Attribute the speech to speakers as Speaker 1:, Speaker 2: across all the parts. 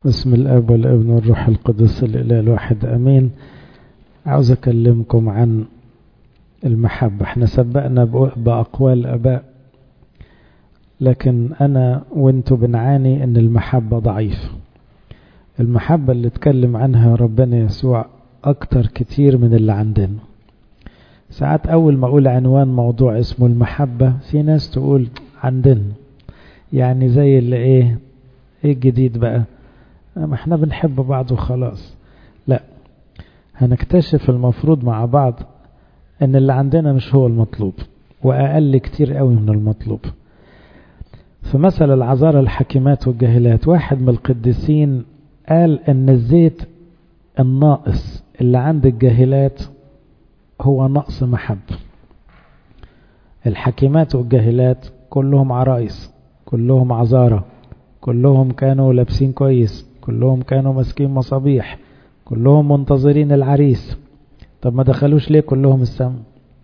Speaker 1: بسم الاب والابن والروح القدس الاله الواحد امين عاوز اكلمكم عن المحبه احنا سبقنا باقوال اباء لكن انا وانتوا بنعاني ان المحبه ضعيفه المحبه اللي اتكلم عنها ربنا يسوع اكتر كتير من اللي عندنا ساعات اول ما اقول عنوان موضوع اسمه المحبه في ناس تقول عندنا يعني زي اللي ايه ايه الجديد بقى ما احنا بنحب بعض وخلاص لا هنكتشف المفروض مع بعض ان اللي عندنا مش هو المطلوب واقل كتير قوي من المطلوب في مثل العذارى الحكيمات والجاهلات واحد من القديسين قال ان الزيت الناقص اللي عند الجاهلات هو نقص محبة الحكيمات والجاهلات كلهم عرايس كلهم عذارى كلهم كانوا لابسين كويس كلهم كانوا ماسكين مصابيح كلهم منتظرين العريس طب ما دخلوش ليه كلهم السم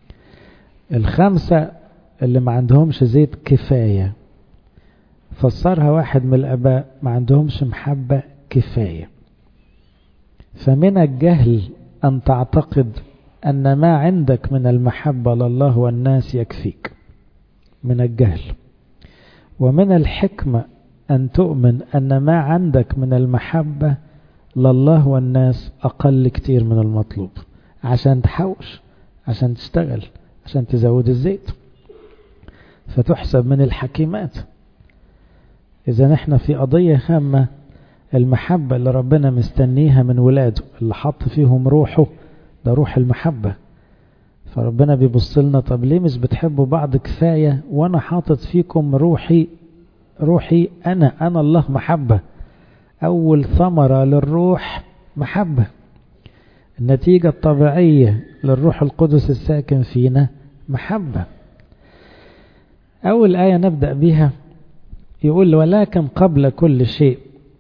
Speaker 1: الخمسة اللي ما عندهمش زيت كفاية فسرها واحد من الآباء ما عندهمش محبة كفاية فمن الجهل أن تعتقد أن ما عندك من المحبة لله والناس يكفيك من الجهل ومن الحكمة أن تؤمن أن ما عندك من المحبة لله والناس أقل كتير من المطلوب عشان تحوش عشان تشتغل عشان تزود الزيت فتحسب من الحكيمات إذا نحن في قضية هامة المحبة اللي ربنا مستنيها من ولاده اللي حط فيهم روحه ده روح المحبة فربنا بيبص لنا طب ليه مش بتحبوا بعض كفاية وانا حاطط فيكم روحي روحي انا انا الله محبة اول ثمرة للروح محبة النتيجة الطبيعية للروح القدس الساكن فينا محبة اول آية نبدأ بها يقول ولكن قبل كل شيء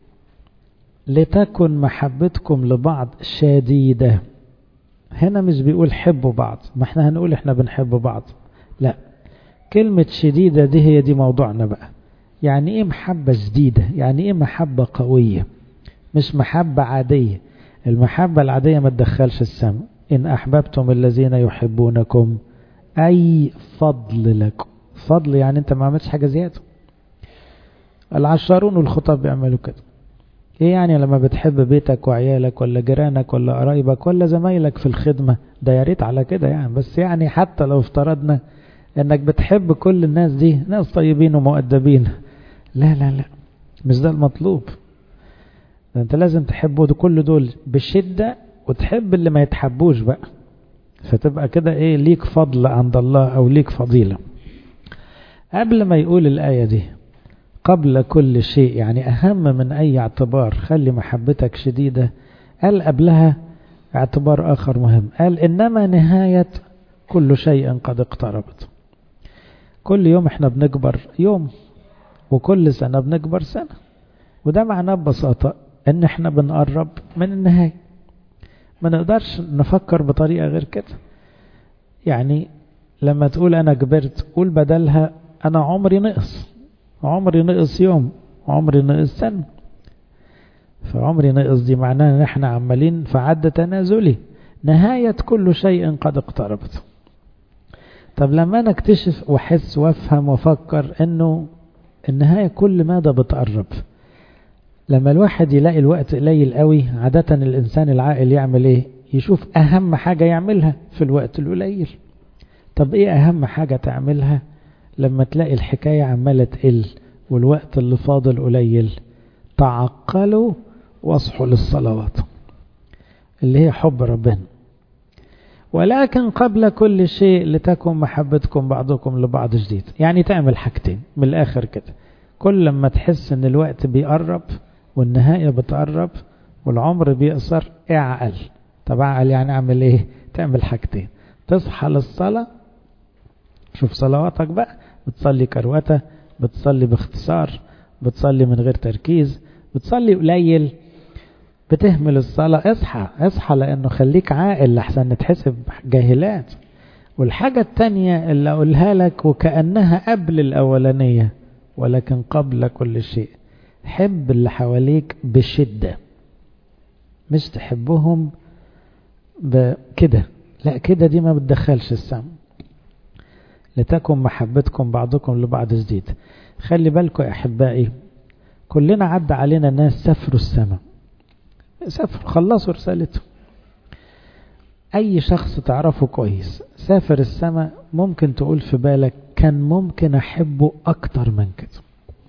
Speaker 1: لتكن محبتكم لبعض شديده هنا مش بيقول حبوا بعض ما احنا هنقول احنا بنحب بعض لا كلمة شديدة دي هي دي موضوعنا بقى يعني ايه محبة شديدة يعني ايه محبة قوية مش محبة عادية المحبة العادية ما تدخلش السماء إن أحببتم الذين يحبونكم أي فضل لكم فضل يعني أنت ما عملتش حاجة زيادة العشارون والخطاب بيعملوا كده ايه يعني لما بتحب بيتك وعيالك ولا جيرانك ولا قرايبك ولا زمايلك في الخدمة ده يا ريت على كده يعني بس يعني حتى لو افترضنا انك بتحب كل الناس دي ناس طيبين ومؤدبين لا لا لا مش ده المطلوب ده انت لازم تحبه ده كل دول بشدة وتحب اللي ما يتحبوش بقى فتبقى كده ايه ليك فضل عند الله او ليك فضيلة قبل ما يقول الآية دي قبل كل شيء يعني أهم من أي اعتبار خلي محبتك شديدة قال قبلها اعتبار آخر مهم قال إنما نهاية كل شيء قد اقتربت كل يوم احنا بنكبر يوم وكل سنة بنكبر سنة وده معناه ببساطة ان احنا بنقرب من النهاية ما نقدرش نفكر بطريقة غير كده يعني لما تقول انا كبرت قول بدلها انا عمري نقص عمري نقص يوم عمري نقص سنة فعمري نقص دي معناه ان احنا عمالين في عد تنازلي نهاية كل شيء قد اقتربت طب لما انا اكتشف واحس وافهم وافكر انه النهاية كل ماذا بتقرب لما الواحد يلاقي الوقت قليل قوي عادة الانسان العاقل يعمل ايه يشوف اهم حاجة يعملها في الوقت القليل طب ايه اهم حاجة تعملها لما تلاقي الحكاية عمالة تقل والوقت اللي فاضل قليل تعقلوا واصحوا للصلوات اللي هي حب ربنا ولكن قبل كل شيء لتكن محبتكم بعضكم لبعض جديد يعني تعمل حاجتين من الآخر كده كل لما تحس ان الوقت بيقرب والنهاية بتقرب والعمر بيقصر اعقل طب اعقل يعني اعمل ايه تعمل حاجتين تصحى للصلاة شوف صلواتك بقى بتصلي كروتة بتصلي باختصار بتصلي من غير تركيز بتصلي قليل بتهمل الصلاة اصحى اصحى لانه خليك عاقل لحسن نتحسب جاهلات والحاجة التانية اللي اقولها لك وكأنها قبل الاولانية ولكن قبل كل شيء حب اللي حواليك بشدة مش تحبهم بكده لا كده دي ما بتدخلش السم لتكن محبتكم بعضكم لبعض جديد خلي بالكم يا أحبائي كلنا عدى علينا ناس سافروا السماء سافروا خلصوا رسالته أي شخص تعرفه كويس سافر السماء ممكن تقول في بالك كان ممكن أحبه أكتر من كده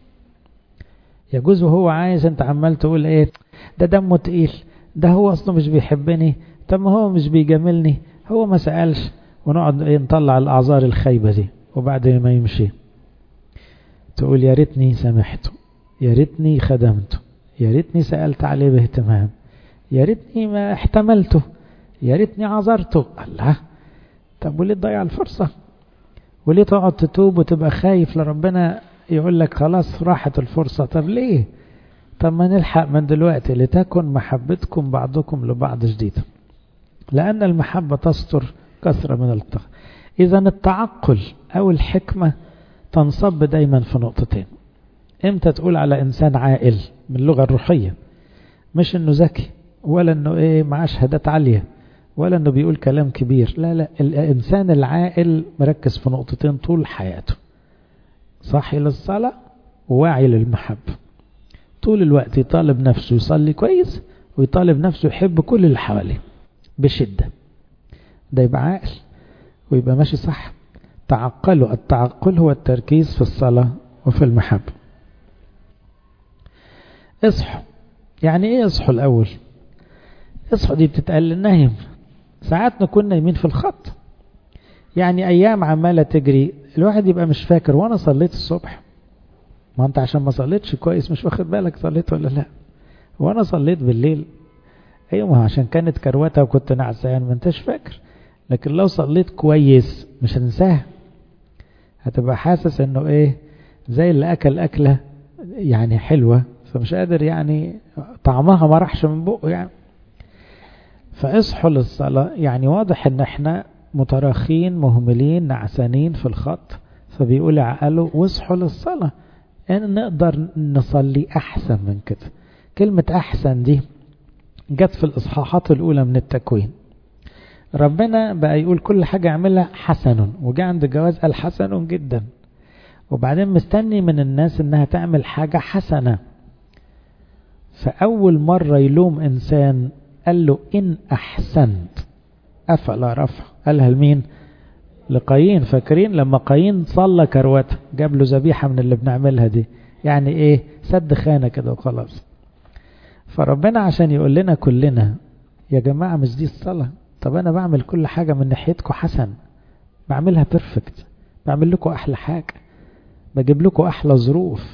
Speaker 1: يجوز وهو عايز أنت عمال تقول إيه ده دمه تقيل ده هو أصله مش بيحبني طب ما هو مش بيجاملني هو ما سألش ونقعد إيه نطلع الأعذار الخايبة دي وبعد ما يمشي تقول يا ريتني سامحته يا ريتني خدمته يا ريتني سألت عليه باهتمام يا ريتني ما احتملته يا ريتني عذرته الله طب وليه تضيع الفرصة وليه تقعد تتوب وتبقى خايف لربنا يقول لك خلاص راحت الفرصة طب ليه طب ما نلحق من دلوقتي لتكن محبتكم بعضكم لبعض جديدة لأن المحبة تستر كثرة من الطه إذا التعقل أو الحكمة تنصب دايما في نقطتين امتى تقول على إنسان عاقل من اللغة الروحية مش إنه ذكي ولا إنه إيه معاه شهادات عالية ولا إنه بيقول كلام كبير لا لا الإنسان العاقل مركز في نقطتين طول حياته صاحي للصلاة وواعي للمحبة طول الوقت يطالب نفسه يصلي كويس ويطالب نفسه يحب كل اللي حواليه بشدة ده يبقى عاقل ويبقى ماشي صح تعقلوا التعقل هو التركيز في الصلاة وفي المحبة اصحوا يعني ايه اصحوا الاول اصحوا دي بتتقال للنايم ساعات نكون نايمين في الخط يعني ايام عمالة تجري الواحد يبقى مش فاكر وانا صليت الصبح ما انت عشان ما صليتش كويس مش واخد بالك صليت ولا لا وانا صليت بالليل ايوه ما عشان كانت كروته وكنت نعسان ما انتش فاكر لكن لو صليت كويس مش هنساها هتبقى حاسس انه ايه زي اللي اكل اكله يعني حلوه فمش قادر يعني طعمها ما راحش من بقه يعني فاصحوا للصلاه يعني واضح ان احنا متراخين مهملين نعسانين في الخط فبيقول عقله واصحوا للصلاه ان نقدر نصلي احسن من كده كلمه احسن دي جت في الاصحاحات الاولى من التكوين ربنا بقى يقول كل حاجة يعملها حسن وجاء عند الجواز قال حسن جدا وبعدين مستني من الناس انها تعمل حاجة حسنة فأول مرة يلوم إنسان قال له إن أحسنت أفلا رفع قالها لمين لقايين فاكرين لما قايين صلى كروته جاب له ذبيحة من اللي بنعملها دي يعني ايه سد خانة كده وخلاص فربنا عشان يقول لنا كلنا يا جماعة مش دي الصلاة طب انا بعمل كل حاجة من ناحيتكم حسن بعملها بيرفكت بعمل لكم احلى حاجة بجيب لكم احلى ظروف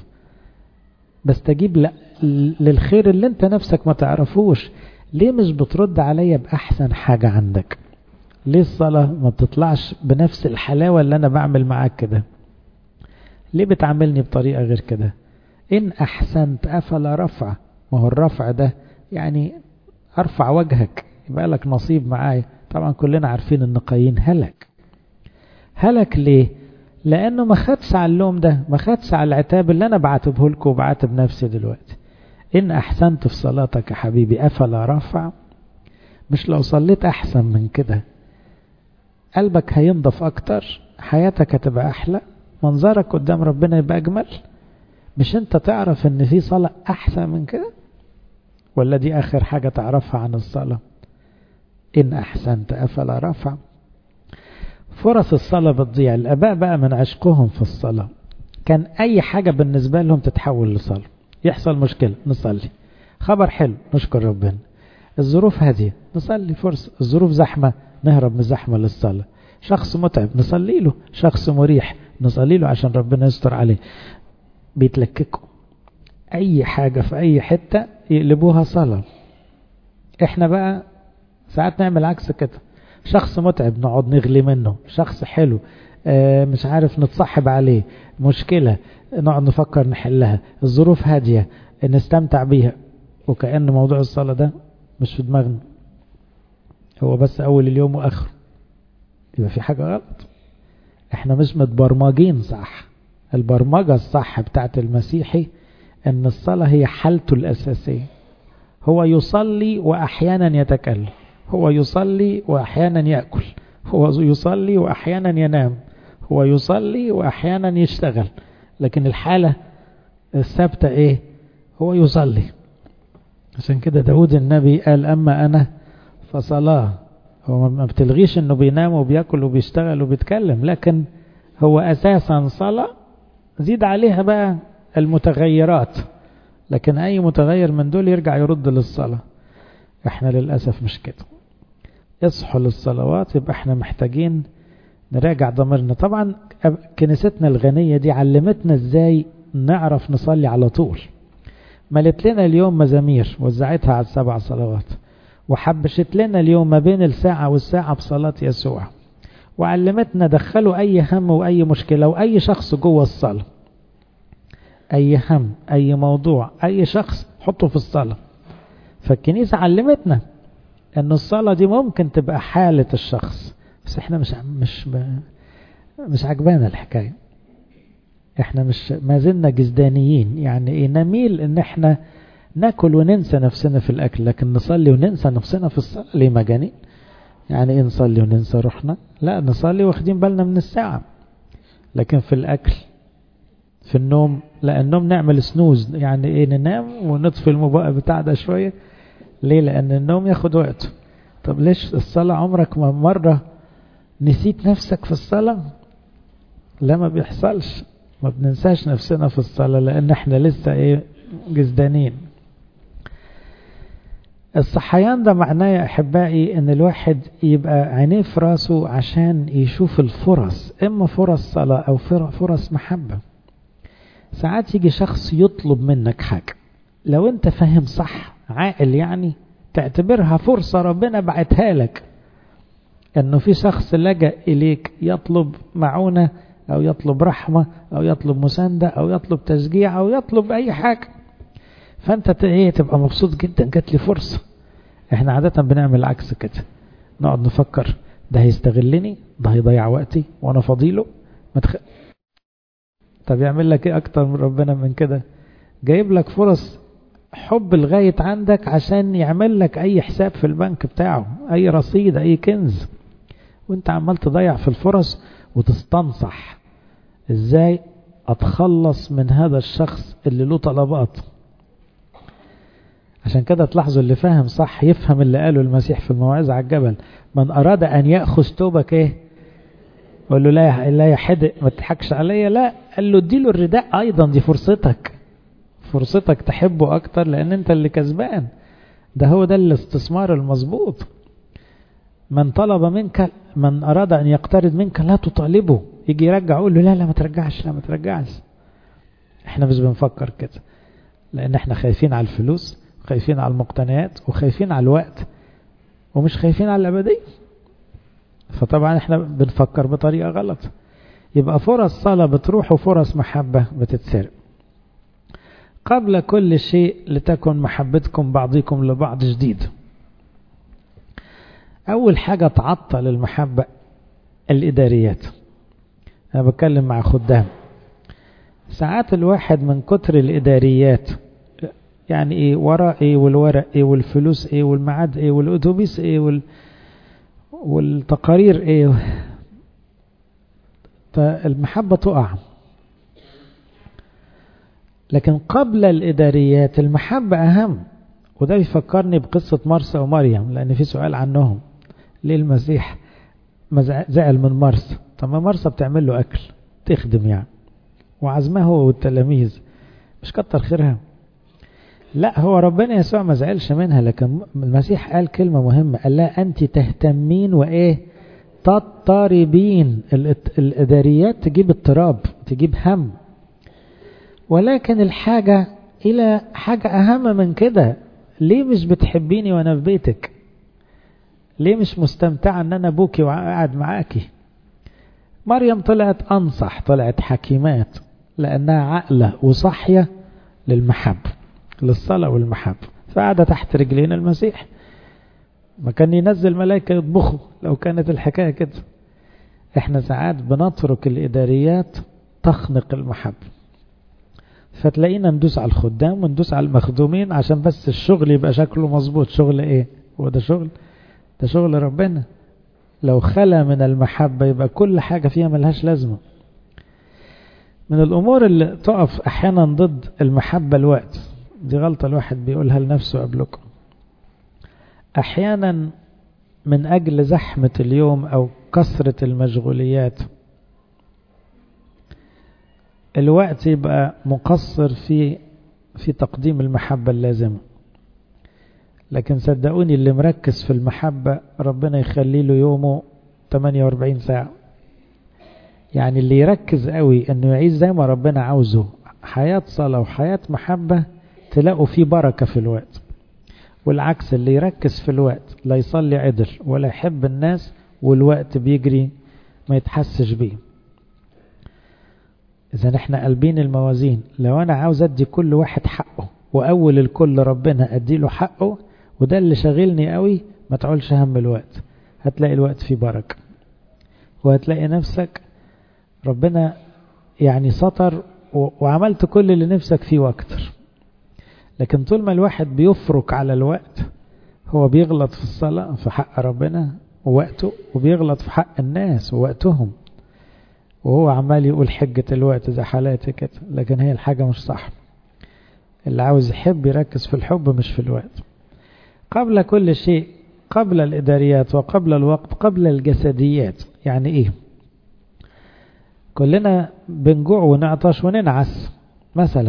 Speaker 1: بستجيب للخير اللي انت نفسك ما تعرفوش ليه مش بترد عليا باحسن حاجة عندك ليه الصلاة ما بتطلعش بنفس الحلاوة اللي انا بعمل معاك كده ليه بتعاملني بطريقة غير كده ان احسنت افلا رفع ما هو الرفع ده يعني ارفع وجهك يبقى لك نصيب معايا طبعا كلنا عارفين ان قايين هلك هلك ليه لانه ما خدش على اللوم ده ما خدش على العتاب اللي انا بعاتبه لكم وبعاتب نفسي دلوقتي ان احسنت في صلاتك يا حبيبي افلا رفع مش لو صليت احسن من كده قلبك هينضف اكتر حياتك هتبقى احلى منظرك قدام ربنا يبقى اجمل مش انت تعرف ان في صلاة احسن من كده ولا دي اخر حاجة تعرفها عن الصلاة إن أحسنت أفلا رفع فرص الصلاة بتضيع الآباء بقى من عشقهم في الصلاة كان أي حاجة بالنسبة لهم تتحول لصلاة يحصل مشكلة نصلي خبر حلو نشكر ربنا الظروف هادية نصلي فرصة الظروف زحمة نهرب من الزحمة للصلاة شخص متعب نصلي له شخص مريح نصلي له عشان ربنا يستر عليه بيتلككوا أي حاجة في أي حتة يقلبوها صلاة احنا بقى ساعات نعمل عكس كده شخص متعب نقعد نغلي منه شخص حلو اه مش عارف نتصاحب عليه مشكلة نقعد نفكر نحلها الظروف هادية نستمتع بيها وكأن موضوع الصلاة ده مش في دماغنا هو بس أول اليوم وآخره يبقى في حاجة غلط احنا مش متبرمجين صح البرمجة الصح بتاعت المسيحي ان الصلاة هي حالته الأساسية هو يصلي وأحيانا يتكلم هو يصلي وأحيانا يأكل هو يصلي وأحيانا ينام هو يصلي وأحيانا يشتغل لكن الحالة الثابتة إيه هو يصلي عشان كده داود النبي قال أما أنا فصلاة هو ما بتلغيش انه بينام وبياكل وبيشتغل وبيتكلم لكن هو اساسا صلاة زيد عليها بقى المتغيرات لكن اي متغير من دول يرجع يرد للصلاة احنا للأسف مش كده اصحوا للصلوات يبقى احنا محتاجين نراجع ضميرنا طبعا كنيستنا الغنية دي علمتنا ازاي نعرف نصلي على طول ملت لنا اليوم مزامير وزعتها على السبع صلوات وحبشت لنا اليوم ما بين الساعة والساعة بصلاة يسوع وعلمتنا دخلوا أي هم وأي مشكلة وأي شخص جوه الصلاة أي هم أي موضوع أي شخص حطه في الصلاة فالكنيسة علمتنا أن الصلاة دي ممكن تبقى حالة الشخص بس احنا مش مش مش عجبانا الحكاية احنا مش ما زلنا جزدانيين يعني ايه نميل ان احنا ناكل وننسى نفسنا في الاكل لكن نصلي وننسى نفسنا في الصلاة ليه مجانين يعني ايه نصلي وننسى روحنا لا نصلي واخدين بالنا من الساعة لكن في الاكل في النوم لا النوم نعمل سنوز يعني ايه ننام ونطفي الموبايل بتاع ده شوية ليه لان النوم ياخد وقته طب ليش الصلاة عمرك ما مرة نسيت نفسك في الصلاة لا ما بيحصلش ما بننساش نفسنا في الصلاة لان احنا لسه ايه جزدانين الصحيان ده معناه يا احبائي ان الواحد يبقى عينيه في راسه عشان يشوف الفرص اما فرص صلاة او فرص محبة ساعات يجي شخص يطلب منك حاجة لو انت فاهم صح عاقل يعني تعتبرها فرصة ربنا بعتها لك انه في شخص لجأ اليك يطلب معونة او يطلب رحمة او يطلب مساندة او يطلب تشجيع او يطلب اي حاجة فانت ايه تبقى مبسوط جدا جات لي فرصة احنا عادة بنعمل عكس كده نقعد نفكر ده هيستغلني ده هيضيع وقتي وانا فضيله متخ... طب يعمل لك ايه اكتر من ربنا من كده جايب لك فرص حب لغاية عندك عشان يعمل لك اي حساب في البنك بتاعه اي رصيد اي كنز وانت عمال تضيع في الفرص وتستنصح ازاي اتخلص من هذا الشخص اللي له طلبات عشان كده تلاحظوا اللي فاهم صح يفهم اللي قاله المسيح في الموعظة على الجبل من أراد أن يأخذ توبك إيه قال له لا لا يا حدق ما تضحكش عليا لا قال له اديله الرداء أيضا دي فرصتك فرصتك تحبه أكتر لأن أنت اللي كسبان ده هو ده الاستثمار المظبوط من طلب منك من أراد أن يقترض منك لا تطالبه يجي يرجع يقول له لا لا ما ترجعش لا ما ترجعش احنا مش بنفكر كده لأن احنا خايفين على الفلوس خايفين على المقتنيات وخايفين على الوقت ومش خايفين على الأبدية فطبعا احنا بنفكر بطريقة غلط يبقى فرص صلاة بتروح وفرص محبة بتتسرق قبل كل شيء لتكن محبتكم بعضكم لبعض جديد أول حاجة تعطل المحبة الإداريات أنا بتكلم مع خدام ساعات الواحد من كتر الإداريات يعني ايه ورق ايه والورق ايه والفلوس ايه والميعاد ايه والاتوبيس ايه وال والتقارير ايه فالمحبة تقع لكن قبل الإداريات المحبة أهم وده بيفكرني بقصة مرسى ومريم لأن في سؤال عنهم ليه المسيح زعل من مرسى طب ما مرسى بتعمل له أكل تخدم يعني وعزمها هو والتلاميذ مش كتر خيرها لا هو ربنا يسوع ما زعلش منها لكن المسيح قال كلمة مهمة قال لها أنت تهتمين وإيه تضطربين الإداريات تجيب اضطراب تجيب هم ولكن الحاجة إلى حاجة أهم من كده ليه مش بتحبيني وأنا في بيتك ليه مش مستمتعة أن أنا أبوكي وقاعد معاكي مريم طلعت أنصح طلعت حكيمات لأنها عقلة وصحية للمحبة للصلاة والمحبة فقعد تحت رجلين المسيح ما كان ينزل ملائكة يطبخوا لو كانت الحكاية كده احنا ساعات بنترك الإداريات تخنق المحبة فتلاقينا ندوس على الخدام وندوس على المخدومين عشان بس الشغل يبقى شكله مظبوط شغل ايه هو ده شغل ده شغل ربنا لو خلى من المحبة يبقى كل حاجة فيها ملهاش لازمة من الأمور اللي تقف أحيانا ضد المحبة الوقت دي غلطة الواحد بيقولها لنفسه قبلكم أحيانا من أجل زحمة اليوم أو كثرة المشغوليات الوقت يبقى مقصر في في تقديم المحبة اللازمة لكن صدقوني اللي مركز في المحبة ربنا يخلي له يومه 48 ساعة يعني اللي يركز قوي انه يعيش زي ما ربنا عاوزه حياة صلاة وحياة محبة تلاقوا فيه بركة في الوقت والعكس اللي يركز في الوقت لا يصلي عدل ولا يحب الناس والوقت بيجري ما يتحسش بيه إذا احنا قلبين الموازين لو أنا عاوز أدي كل واحد حقه وأول الكل ربنا أدي له حقه وده اللي شاغلني قوي ما تعولش هم الوقت هتلاقي الوقت فيه بركة وهتلاقي نفسك ربنا يعني سطر وعملت كل اللي نفسك فيه واكتر لكن طول ما الواحد بيفرك على الوقت هو بيغلط في الصلاة في حق ربنا ووقته وبيغلط في حق الناس ووقتهم وهو عمال يقول حجة الوقت زي حالاتي كده لكن هي الحاجة مش صح اللي عاوز يحب يركز في الحب مش في الوقت قبل كل شيء قبل الإداريات وقبل الوقت قبل الجسديات يعني إيه كلنا بنجوع ونعطش وننعس مثلا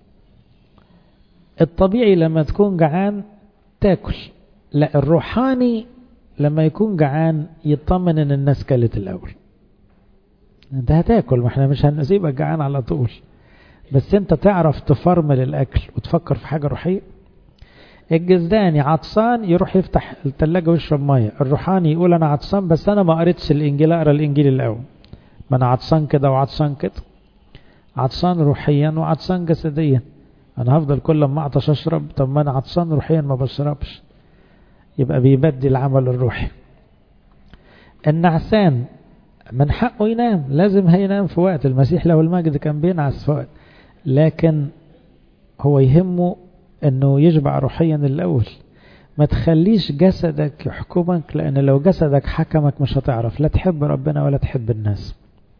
Speaker 1: الطبيعي لما تكون جعان تاكل لا الروحاني لما يكون جعان يطمن ان الناس كلت الاول انت هتاكل ما احنا مش هنسيبك جعان على طول بس انت تعرف تفرمل الاكل وتفكر في حاجه روحيه الجزداني عطسان يروح يفتح الثلاجه ويشرب ميه الروحاني يقول انا عطسان بس انا ما قريتش الانجيل اقرا الانجيل الاول ما انا عطسان كده وعطسان كده عطسان روحيا وعطسان جسديا انا هفضل كل ما اعطش اشرب طب ما انا عطسان روحيا ما بشربش يبقى بيبدي العمل الروحي النعسان من حقه ينام لازم هينام في وقت المسيح له المجد كان بينعس في وقت لكن هو يهمه انه يشبع روحيا الاول ما تخليش جسدك يحكمك لان لو جسدك حكمك مش هتعرف لا تحب ربنا ولا تحب الناس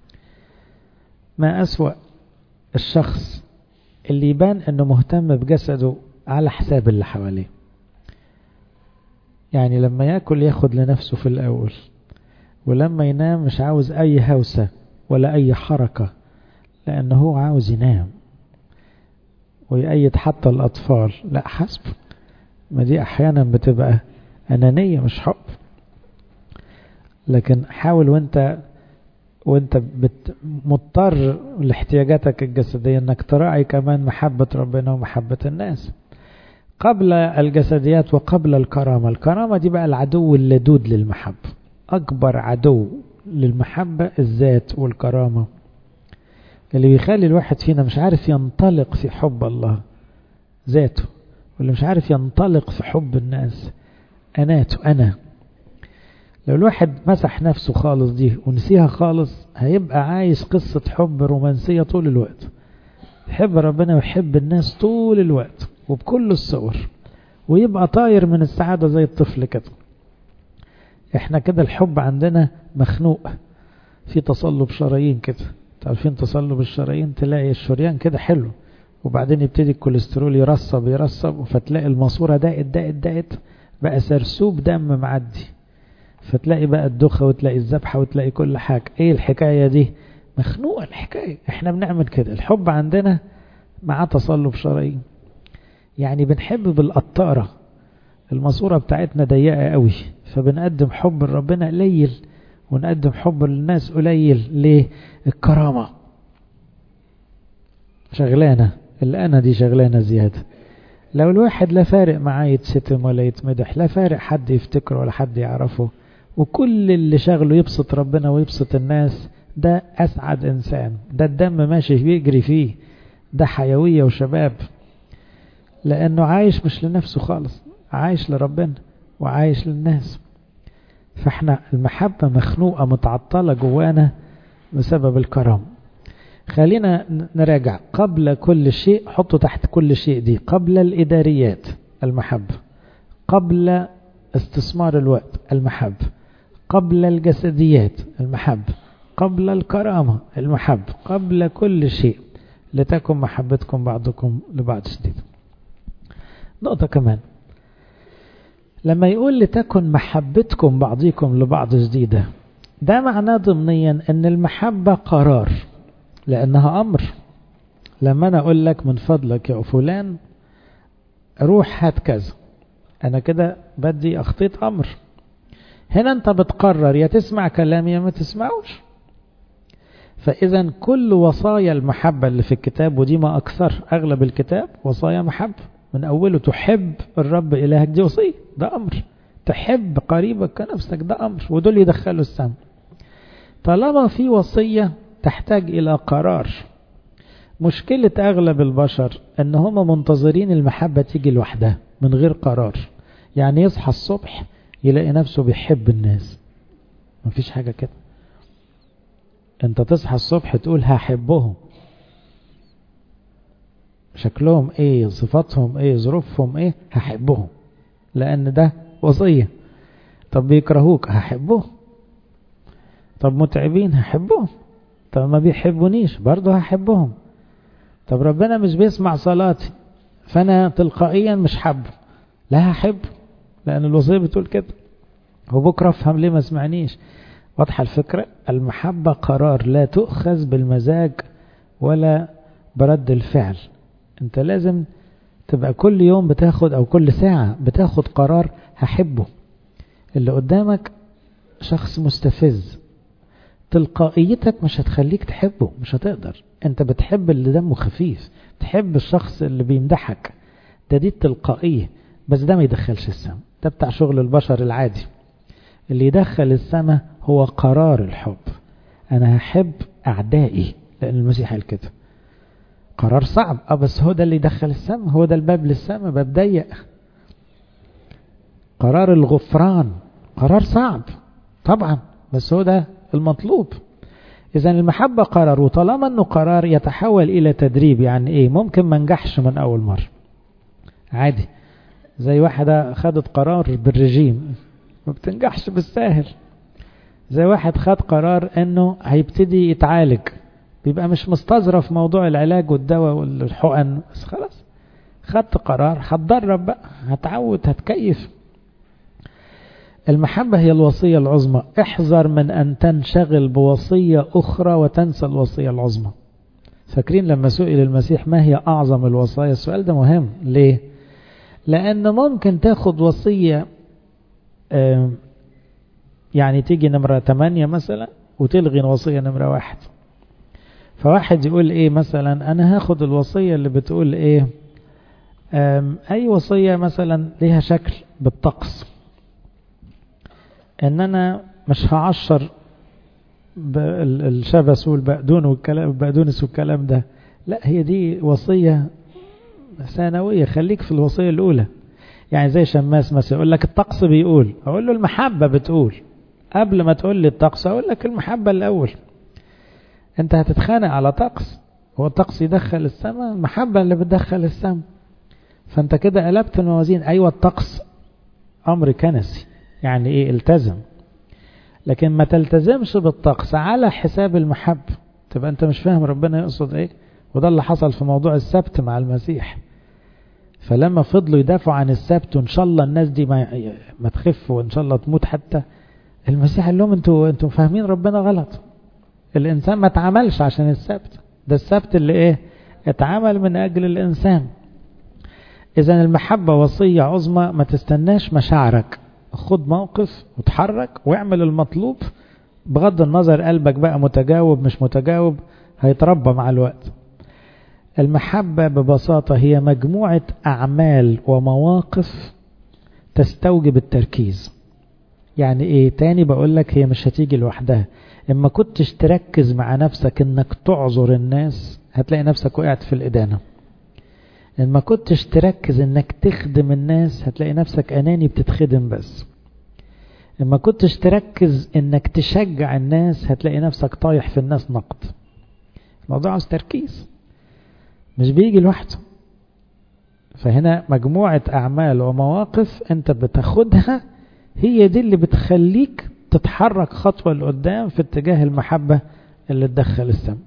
Speaker 1: ما اسوأ الشخص اللي يبان انه مهتم بجسده على حساب اللي حواليه يعني لما ياكل ياخد لنفسه في الاول ولما ينام مش عاوز اي هوسة ولا اي حركة لانه هو عاوز ينام ويأيد حتى الاطفال لا حسب ما دي احيانا بتبقى انانية مش حب لكن حاول وانت وانت بت مضطر لاحتياجاتك الجسدية انك تراعي كمان محبة ربنا ومحبة الناس قبل الجسديات وقبل الكرامة الكرامة دي بقى العدو اللدود للمحبة أكبر عدو للمحبة الذات والكرامة اللي بيخلي الواحد فينا مش عارف ينطلق في حب الله ذاته واللي مش عارف ينطلق في حب الناس أناته أنا لو الواحد مسح نفسه خالص دي ونسيها خالص هيبقى عايش قصة حب رومانسية طول الوقت يحب ربنا ويحب الناس طول الوقت وبكل الصور ويبقى طاير من السعادة زي الطفل كده احنا كده الحب عندنا مخنوق في تصلب شرايين كده تعرفين تصلب الشرايين تلاقي الشريان كده حلو وبعدين يبتدي الكوليسترول يرصب يرصب فتلاقي الماسورة دقت دقت دقت بقى سرسوب دم معدي فتلاقي بقى الدخة وتلاقي الذبحة وتلاقي كل حاجة ايه الحكاية دي مخنوقة الحكاية احنا بنعمل كده الحب عندنا مع تصلب شرايين يعني بنحب بالقطارة الماسورة بتاعتنا ضيقة قوي فبنقدم حب لربنا قليل ونقدم حب للناس قليل ليه الكرامة شغلانة الأنا دي شغلانة زيادة لو الواحد لا فارق معاه يتشتم ولا يتمدح لا فارق حد يفتكره ولا حد يعرفه وكل اللي شغله يبسط ربنا ويبسط الناس ده أسعد إنسان ده الدم ماشي بيجري فيه ده حيوية وشباب لأنه عايش مش لنفسه خالص عايش لربنا وعايش للناس فاحنا المحبة مخنوقة متعطلة جوانا بسبب الكرم خلينا نراجع قبل كل شيء حطوا تحت كل شيء دي قبل الإداريات المحبة قبل استثمار الوقت المحبة قبل الجسديات المحبة قبل الكرامة المحبة قبل كل شيء لتكن محبتكم بعضكم لبعض شديد نقطة كمان لما يقول لتكن محبتكم بعضكم لبعض جديدة ده معناه ضمنيا ان المحبة قرار لانها امر لما انا اقول لك من فضلك يا فلان روح هات كذا انا كده بدي اخطيط امر هنا انت بتقرر يا تسمع كلامي يا ما تسمعوش فاذا كل وصايا المحبة اللي في الكتاب ودي ما اكثر اغلب الكتاب وصايا محبة من اوله تحب الرب الهك دي وصية ده امر تحب قريبك كنفسك ده امر ودول يدخلوا السم طالما في وصية تحتاج الى قرار مشكلة اغلب البشر ان هم منتظرين المحبة تيجي لوحدها من غير قرار يعني يصحى الصبح يلاقي نفسه بيحب الناس مفيش حاجة كده انت تصحى الصبح تقول هحبهم شكلهم ايه صفاتهم ايه ظروفهم ايه هحبهم لان ده وصية طب بيكرهوك هحبهم طب متعبين هحبهم طب ما بيحبونيش برضه هحبهم طب ربنا مش بيسمع صلاتي فانا تلقائيا مش حبه لا هحبه لان الوصية بتقول كده وبكرة افهم ليه ما سمعنيش واضحة الفكرة المحبة قرار لا تؤخذ بالمزاج ولا برد الفعل انت لازم تبقى كل يوم بتاخد او كل ساعة بتاخد قرار هحبه اللي قدامك شخص مستفز تلقائيتك مش هتخليك تحبه مش هتقدر انت بتحب اللي دمه خفيف تحب الشخص اللي بيمدحك ده دي التلقائية بس ده ما يدخلش السما ده بتاع شغل البشر العادي اللي يدخل السما هو قرار الحب انا هحب اعدائي لان المسيح قال كده قرار صعب اه بس هو ده اللي يدخل السما هو ده الباب للسما باب ضيق قرار الغفران قرار صعب طبعا بس هو ده المطلوب اذا المحبة قرار وطالما انه قرار يتحول الى تدريب يعني ايه ممكن ما نجحش من اول مرة عادي زي واحدة خدت قرار بالرجيم ما بتنجحش بالساهل زي واحد خد قرار انه هيبتدي يتعالج بيبقى مش مستظرف موضوع العلاج والدواء والحقن بس خلاص خدت قرار هتدرب بقى هتعود هتكيف المحبة هي الوصية العظمى احذر من أن تنشغل بوصية أخرى وتنسى الوصية العظمى فاكرين لما سئل المسيح ما هي أعظم الوصايا السؤال ده مهم ليه لأن ممكن تاخد وصية يعني تيجي نمرة 8 مثلا وتلغي وصية نمرة واحد فواحد يقول ايه مثلا انا هاخد الوصية اللي بتقول ايه اي وصية مثلا ليها شكل بالطقس ان انا مش هعشر الشبس والبقدون والكلام البقدونس والكلام ده لا هي دي وصية ثانوية خليك في الوصية الاولى يعني زي شماس مثلا يقول لك الطقس بيقول اقول له المحبة بتقول قبل ما تقول لي الطقس اقول لك المحبة الاول انت هتتخانق على طقس هو الطقس يدخل السماء المحبة اللي بتدخل السماء فانت كده قلبت الموازين ايوه الطقس امر كنسي يعني ايه التزم لكن ما تلتزمش بالطقس على حساب المحبة تبقى انت مش فاهم ربنا يقصد ايه وده اللي حصل في موضوع السبت مع المسيح فلما فضلوا يدافعوا عن السبت وان شاء الله الناس دي ما, ما تخف وان شاء الله تموت حتى المسيح قال لهم انتوا انتوا فاهمين ربنا غلط الانسان ما اتعملش عشان السبت ده السبت اللي ايه اتعمل من اجل الانسان اذا المحبة وصية عظمى ما تستناش مشاعرك خد موقف وتحرك واعمل المطلوب بغض النظر قلبك بقى متجاوب مش متجاوب هيتربى مع الوقت المحبة ببساطة هي مجموعة أعمال ومواقف تستوجب التركيز يعني ايه تاني بقول لك هي مش هتيجي لوحدها اما كنتش تركز مع نفسك انك تعذر الناس هتلاقي نفسك وقعت في الإدانة اما كنتش تركز انك تخدم الناس هتلاقي نفسك اناني بتتخدم بس اما كنتش تركز انك تشجع الناس هتلاقي نفسك طايح في الناس نقد الموضوع عاوز تركيز مش بيجي لوحده فهنا مجموعة أعمال ومواقف أنت بتاخدها هي دي اللي بتخليك تتحرك خطوة لقدام في اتجاه المحبة اللي تدخل السم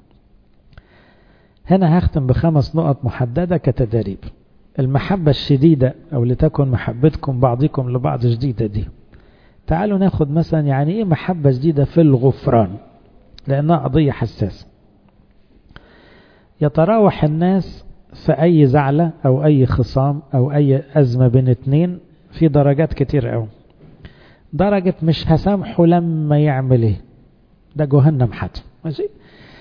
Speaker 1: هنا هختم بخمس نقط محددة كتدريب المحبة الشديدة أو لتكن محبتكم بعضكم لبعض شديدة دي تعالوا ناخد مثلا يعني إيه محبة شديدة في الغفران لأنها قضية حساسة يتراوح الناس في أي زعلة أو أي خصام أو أي أزمة بين اتنين في درجات كتير أوي درجة مش هسامحه لما يعمل ايه ده جهنم حتى ماشي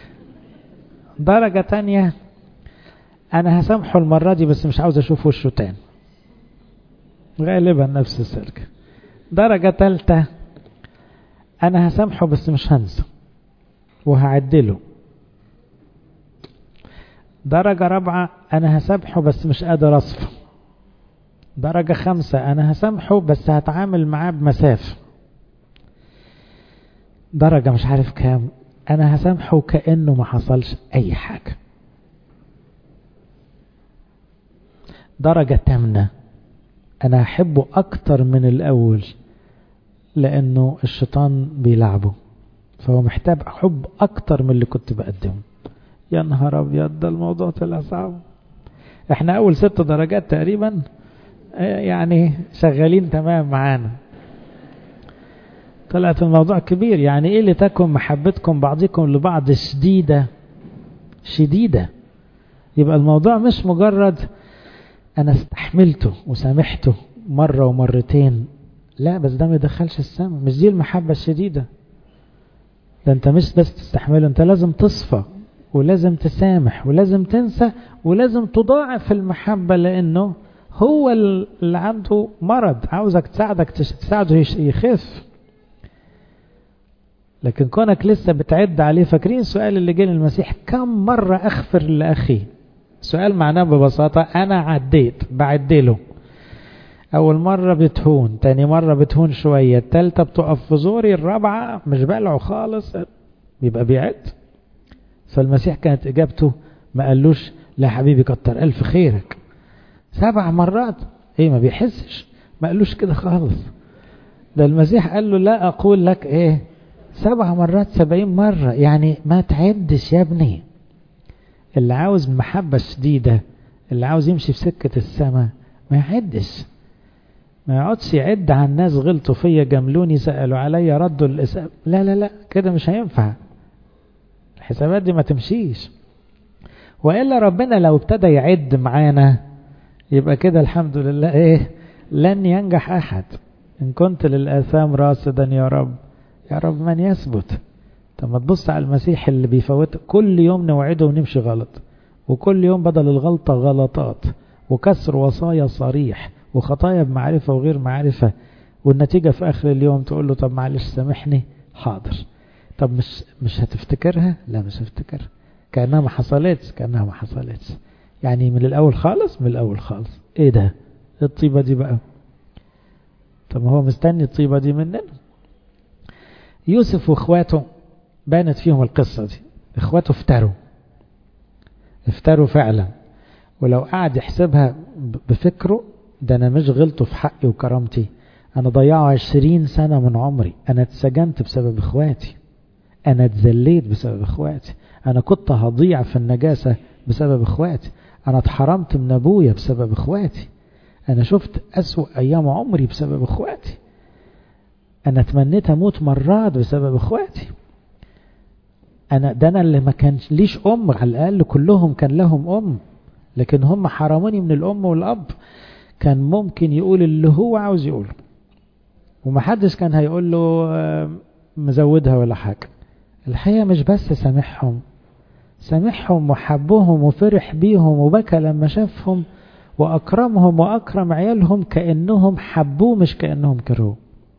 Speaker 1: درجة تانية أنا هسامحه المرة دي بس مش عاوز أشوف وشه تاني غالبا نفس السلك درجة تالتة أنا هسامحه بس مش هنسى وهعدله درجة رابعة أنا هسامحه بس مش قادر أصفه درجة خمسة أنا هسامحه بس هتعامل معاه بمسافة درجة مش عارف كام أنا هسامحه كأنه ما حصلش أي حاجة درجة تامنة أنا هحبه أكتر من الأول لأنه الشيطان بيلعبه فهو محتاج حب أكتر من اللي كنت بقدمه يا نهار أبيض ده الموضوع طلع صعب احنا أول ست درجات تقريبا يعني شغالين تمام معانا طلعت الموضوع كبير يعني ايه لتكن محبتكم بعضكم لبعض شديدة شديدة يبقى الموضوع مش مجرد انا استحملته وسامحته مرة ومرتين لا بس ده ما يدخلش السماء مش دي المحبة الشديدة ده انت مش بس تستحمله انت لازم تصفى ولازم تسامح ولازم تنسى ولازم تضاعف المحبة لانه هو اللي عنده مرض عاوزك تساعدك تساعده يخف لكن كونك لسه بتعد عليه فاكرين السؤال اللي جه للمسيح كم مرة أغفر لأخي سؤال معناه ببساطة أنا عديت بعدله أول مرة بتهون تاني مرة بتهون شوية التالتة بتقف في زوري الرابعة مش بلعه خالص بيبقى بيعد فالمسيح كانت إجابته ما قالوش لا حبيبي كتر ألف خيرك سبع مرات ايه ما بيحسش ما قالوش كده خالص ده المسيح قال له لا اقول لك ايه سبع مرات سبعين مرة يعني ما تعدش يا ابني اللي عاوز محبة شديدة اللي عاوز يمشي في سكة السماء ما يعدش ما يقعدش يعد عن ناس غلطوا فيا جملوني سألوا عليا ردوا الإساءة لا لا لا كده مش هينفع الحسابات دي ما تمشيش وإلا ربنا لو ابتدى يعد معانا يبقى كده الحمد لله ايه لن ينجح احد ان كنت للاثام راصدا يا رب يا رب من يثبت طب ما تبص على المسيح اللي بيفوت كل يوم نوعده ونمشي غلط وكل يوم بدل الغلطة غلطات وكسر وصايا صريح وخطايا بمعرفة وغير معرفة والنتيجة في آخر اليوم تقول له طب معلش سامحني حاضر طب مش مش هتفتكرها لا مش هفتكرها كأنها ما حصلتش كأنها ما حصلتش يعني من الأول خالص من الأول خالص إيه ده الطيبة دي بقى طب هو مستني الطيبة دي مننا يوسف واخواته بانت فيهم القصة دي اخواته افتروا افتروا فعلا ولو قعد يحسبها بفكره ده انا مش غلطه في حقي وكرامتي انا ضيعوا عشرين سنة من عمري انا اتسجنت بسبب اخواتي انا اتذليت بسبب اخواتي انا كنت هضيع في النجاسة بسبب اخواتي انا اتحرمت من ابويا بسبب اخواتي انا شفت اسوأ ايام عمري بسبب اخواتي انا تمنيت اموت مرات بسبب اخواتي انا ده انا اللي ما كانش ليش ام على الاقل كلهم كان لهم ام لكن هم حرموني من الام والاب كان ممكن يقول اللي هو عاوز يقوله ومحدش كان هيقول له مزودها ولا حاجة الحقيقة مش بس سامحهم سامحهم وحبهم وفرح بيهم وبكى لما شافهم وأكرمهم وأكرم عيالهم كأنهم حبوه مش كأنهم كرهوه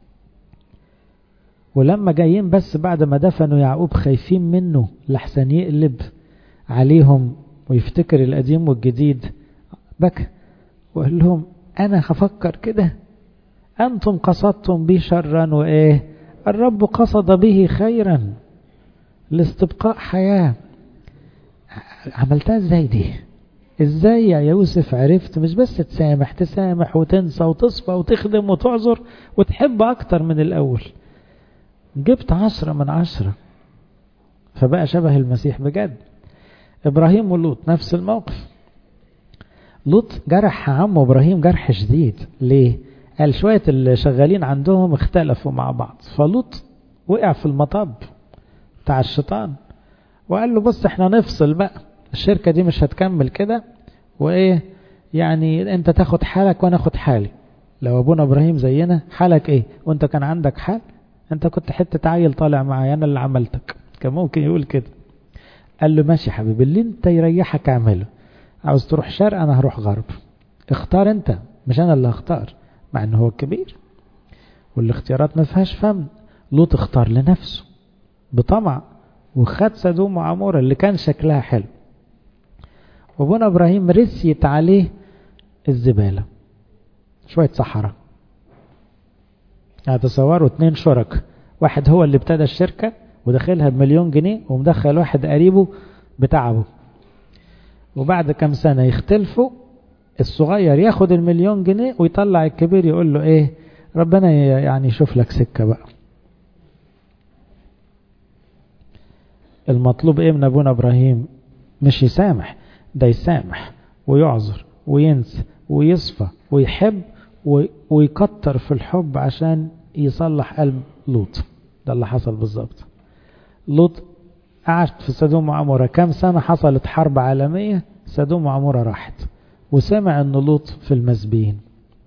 Speaker 1: ولما جايين بس بعد ما دفنوا يعقوب خايفين منه لحسن يقلب عليهم ويفتكر القديم والجديد بكى وقال لهم أنا هفكر كده أنتم قصدتم بي شرا وإيه الرب قصد به خيرا لاستبقاء حياة عملتها ازاي دي ازاي يا يوسف عرفت مش بس تسامح تسامح وتنسى وتصفى وتخدم وتعذر وتحب اكتر من الاول جبت عشرة من عشرة فبقى شبه المسيح بجد ابراهيم ولوط نفس الموقف لوط جرح عمه ابراهيم جرح شديد ليه قال شوية اللي شغالين عندهم اختلفوا مع بعض فلوط وقع في المطب بتاع الشيطان وقال له بص احنا نفصل بقى الشركة دي مش هتكمل كده وايه يعني انت تاخد حالك وانا اخد حالي لو ابونا ابراهيم زينا حالك ايه وانت كان عندك حال انت كنت حتة عيل طالع معايا انا اللي عملتك كان ممكن يقول كده قال له ماشي حبيبي اللي انت يريحك اعمله عاوز تروح شرق انا هروح غرب اختار انت مش انا اللي هختار مع انه هو الكبير والاختيارات ما فيهاش فهم لوط اختار لنفسه بطمع وخد سدوم وعمورة اللي كان شكلها حلو وابونا ابراهيم رسيت عليه الزبالة شوية صحراء يعني تصوروا اتنين شرك واحد هو اللي ابتدى الشركة ودخلها بمليون جنيه ومدخل واحد قريبه بتعبه وبعد كم سنة يختلفوا الصغير ياخد المليون جنيه ويطلع الكبير يقول له ايه ربنا يعني يشوف لك سكة بقى المطلوب ايه من ابونا ابراهيم مش يسامح ده يسامح ويعذر وينسى ويصفى ويحب ويكتر في الحب عشان يصلح قلب لوط ده اللي حصل بالظبط لوط قعد في سدوم وعمورة كام سنة حصلت حرب عالمية سدوم وعمورة راحت وسمع ان لوط في المسبيين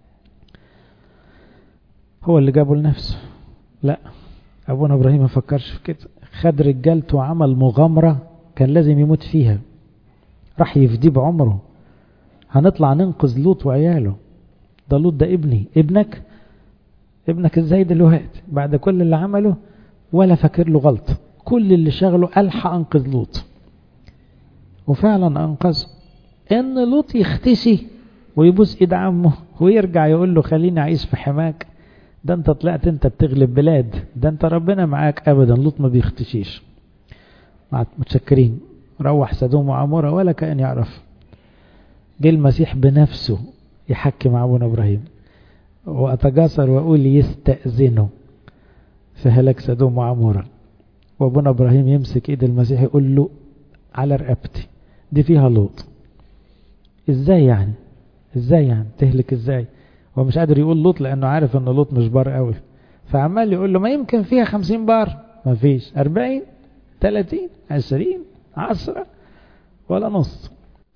Speaker 1: هو اللي جابه لنفسه لا ابونا ابراهيم ما فكرش في كده خد رجالته وعمل مغامرة كان لازم يموت فيها راح يفديه بعمره هنطلع ننقذ لوط وعياله ده لوط ده ابني ابنك ابنك ازاي دلوقتي بعد كل اللي عمله ولا فاكر له غلطة كل اللي شغله ألحق أنقذ لوط وفعلا أنقذه إن لوط يختشي ويبوس إيد عمه ويرجع يقول له خليني أعيش في حماك ده أنت طلعت أنت بتغلب بلاد ده أنت ربنا معاك أبدا لوط ما بيختشيش متشكرين روح سدوم وعمورة ولا كأن يعرف جه المسيح بنفسه يحكي مع أبونا إبراهيم وأتجاسر وأقول يستأذنه في هلاك سدوم وعمورة وابونا ابراهيم يمسك ايد المسيح يقول له على رقبتي دي فيها لوط ازاي يعني ازاي يعني تهلك ازاي هو مش قادر يقول لوط لانه عارف ان لوط مش بار قوي فعمال يقول له ما يمكن فيها خمسين بار ما فيش اربعين تلاتين عشرين عشرة ولا نص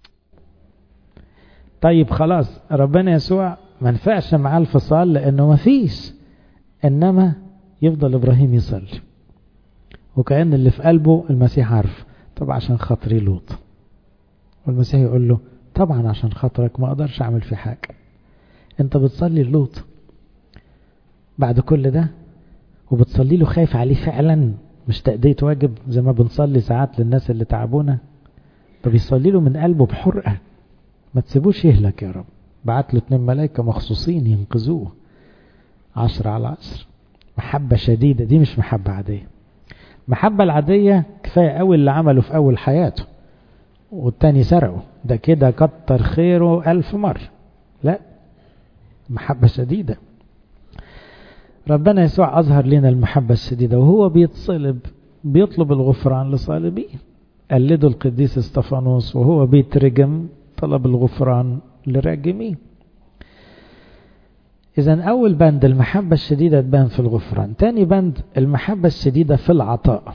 Speaker 1: طيب خلاص ربنا يسوع ما نفعش معاه الفصال لانه ما فيش انما يفضل ابراهيم يصلي وكأن اللي في قلبه المسيح عارف طب عشان خاطري لوط والمسيح يقول له طبعا عشان خاطرك ما اقدرش اعمل في حاجة انت بتصلي لوط بعد كل ده وبتصلي له خايف عليه فعلا مش تأدية واجب زي ما بنصلي ساعات للناس اللي تعبونا فبيصلي له من قلبه بحرقة ما تسيبوش يهلك يا رب بعت له اتنين ملائكة مخصوصين ينقذوه عشرة على عشر محبة شديدة دي مش محبة عادية المحبة العادية كفاية قوي اللي عمله في أول حياته والتاني سرقه ده كده كتر خيره ألف مرة لا محبة شديدة ربنا يسوع أظهر لنا المحبة الشديدة وهو بيتصلب بيطلب الغفران لصالبيه قلده القديس استفانوس وهو بيترجم طلب الغفران لراجميه إذا أول بند المحبة الشديدة تبان في الغفران تاني بند المحبة الشديدة في العطاء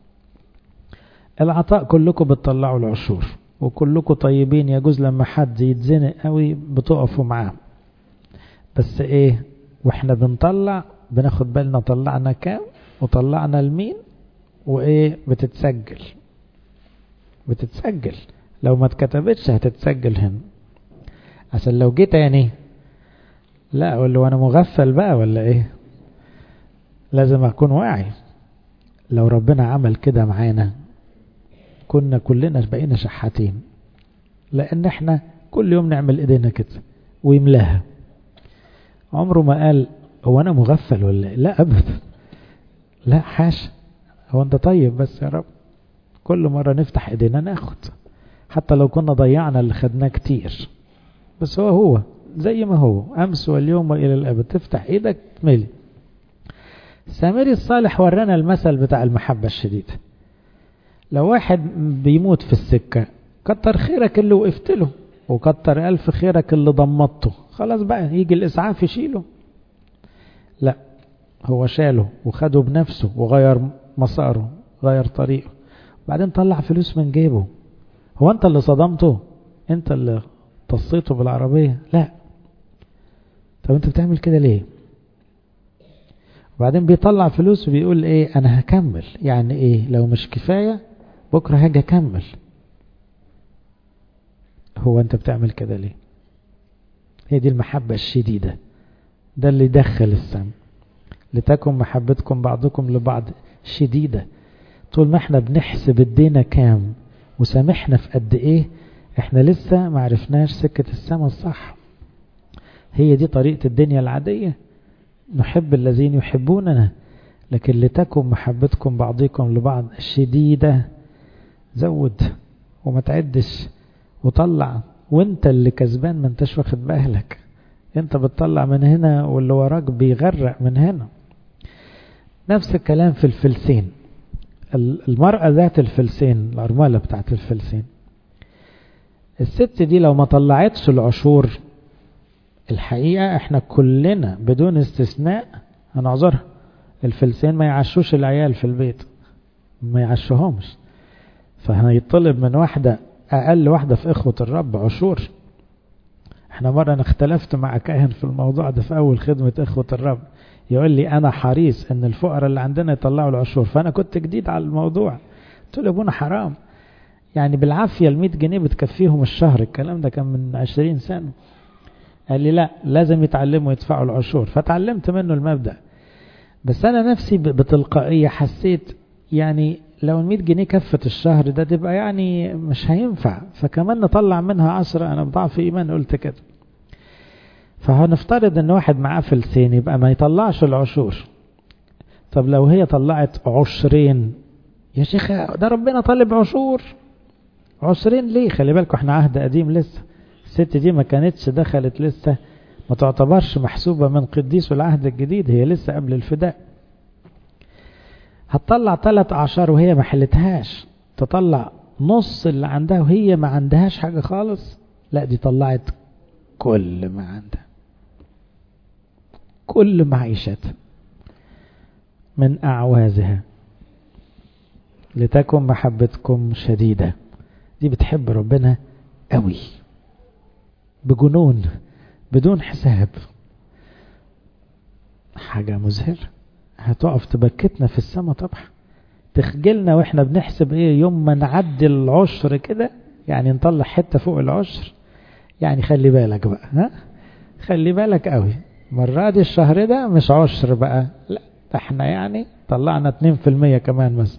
Speaker 1: العطاء كلكم بتطلعوا العشور وكلكم طيبين يجوز لما حد يتزنق قوي بتقفوا معاه بس ايه واحنا بنطلع بناخد بالنا طلعنا كام وطلعنا لمين وايه بتتسجل بتتسجل لو ما اتكتبتش هتتسجل هنا عشان لو جه تاني لا اقول له انا مغفل بقى ولا ايه لازم اكون واعي لو ربنا عمل كده معانا كنا كلنا بقينا شحاتين لان احنا كل يوم نعمل ايدينا كده ويملاها عمره ما قال هو انا مغفل ولا إيه؟ لا ابدا لا حاشا هو انت طيب بس يا رب كل مرة نفتح ايدينا ناخد حتى لو كنا ضيعنا اللي خدناه كتير بس هو هو زي ما هو أمس واليوم وإلى الأبد تفتح إيدك تملي سامري الصالح ورانا المثل بتاع المحبة الشديدة لو واحد بيموت في السكة كتر خيرك اللي وقفت له وكتر ألف خيرك اللي ضمطته خلاص بقى يجي الإسعاف يشيله لا هو شاله وخده بنفسه وغير مساره غير طريقه بعدين طلع فلوس من جيبه هو انت اللي صدمته انت اللي تصيته بالعربية لا طب انت بتعمل كده ليه وبعدين بيطلع فلوس وبيقول ايه انا هكمل يعني ايه لو مش كفاية بكرة هاجي اكمل هو انت بتعمل كده ليه هي دي المحبة الشديدة ده اللي يدخل السم لتكن محبتكم بعضكم لبعض شديدة طول ما احنا بنحسب ادينا كام وسامحنا في قد ايه احنا لسه ما عرفناش سكة السما الصح هي دي طريقة الدنيا العادية نحب الذين يحبوننا لكن لتكن محبتكم بعضكم لبعض شديدة زود وما تعدش وطلع وانت اللي كسبان ما انتش واخد بالك انت بتطلع من هنا واللي وراك بيغرق من هنا نفس الكلام في الفلسين المرأة ذات الفلسين الأرملة بتاعت الفلسين الست دي لو ما طلعتش العشور الحقيقة احنا كلنا بدون استثناء هنعذرها الفلسين ما يعشوش العيال في البيت ما يعشوهمش فهيطلب من واحدة أقل واحدة في إخوة الرب عشور احنا مرة انا اختلفت مع كاهن في الموضوع ده في أول خدمة إخوة الرب يقول لي أنا حريص إن الفقراء اللي عندنا يطلعوا العشور فأنا كنت جديد على الموضوع قلت له أبونا حرام يعني بالعافية ال 100 جنيه بتكفيهم الشهر الكلام ده كان من 20 سنة قال لي لا لازم يتعلموا يدفعوا العشور فتعلمت منه المبدأ بس أنا نفسي بتلقائية حسيت يعني لو ال 100 جنيه كفت الشهر ده تبقى يعني مش هينفع فكمان نطلع منها عشرة أنا بضعف إيمان قلت كده فهنفترض ان واحد معاه فلسين يبقى ما يطلعش العشور طب لو هي طلعت عشرين يا شيخ ده ربنا طالب عشور عشرين ليه خلي بالكم احنا عهد قديم لسه الست دي ما كانتش دخلت لسه ما تعتبرش محسوبة من قديس العهد الجديد هي لسه قبل الفداء هتطلع ثلاث أعشار وهي ما حلتهاش تطلع نص اللي عندها وهي ما عندهاش حاجة خالص لا دي طلعت كل ما عندها كل معيشتها من أعوازها لتكن محبتكم شديدة دي بتحب ربنا قوي بجنون بدون حساب حاجة مزهرة هتقف تبكتنا في السماء طبعا تخجلنا واحنا بنحسب ايه يوم ما نعدي العشر كده يعني نطلع حتة فوق العشر يعني خلي بالك بقى ها خلي بالك قوي مرة دي الشهر ده مش عشر بقى لا احنا يعني طلعنا اتنين في المية كمان مثلا